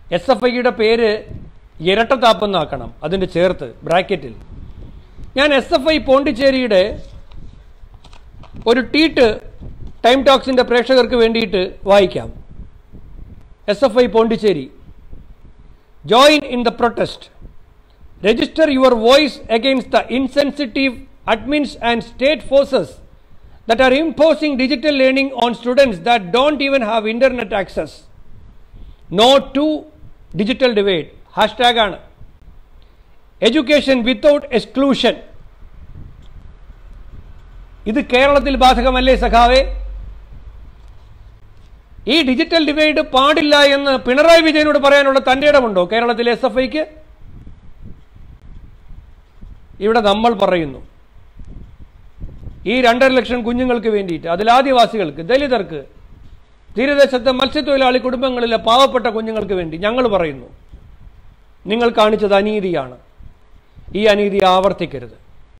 S F ഐയുടെ പേര് ഇരട്ടത്താപ്പെന്നാക്കണം അതിൻ്റെ ചേർത്ത് ബ്രാക്കറ്റിൽ ഞാൻ എസ് എഫ് ഐ പോണ്ടിച്ചേരിയുടെ ഒരു ട്വീറ്റ് ടൈം ടോക്സിൻ്റെ പ്രേക്ഷകർക്ക് വേണ്ടിയിട്ട് വായിക്കാം S F I Pondicherry join in the protest register your voice against the insensitive admins and state forces that are imposing digital learning on students that don't even have internet access. No to digital divide. Hashtag ആണ് education without exclusion ഇത് കേരളത്തിൽ ബാധകമല്ലേ സഖാവേ ഈ digital divide പാടില്ല എന്ന് പിണറായി വിജയനോട് പറയാനുള്ള തന്റെ ഇടമുണ്ടോ കേരളത്തിലെ എസ് എഫ് ഐക്ക് ഇവിടെ നമ്മൾ പറയുന്നു ഈ രണ്ടര ലക്ഷം കുഞ്ഞുങ്ങൾക്ക് വേണ്ടിയിട്ട് അതിൽ ആദിവാസികൾക്ക് ദലിതർക്ക് തീരദേശത്തെ മത്സ്യത്തൊഴിലാളി കുടുംബങ്ങളിലെ പാവപ്പെട്ട കുഞ്ഞുങ്ങൾക്ക് വേണ്ടി ഞങ്ങൾ പറയുന്നു നിങ്ങൾ കാണിച്ചത് അനീതിയാണ് ഈ അനീതി ആവർത്തിക്കരുത്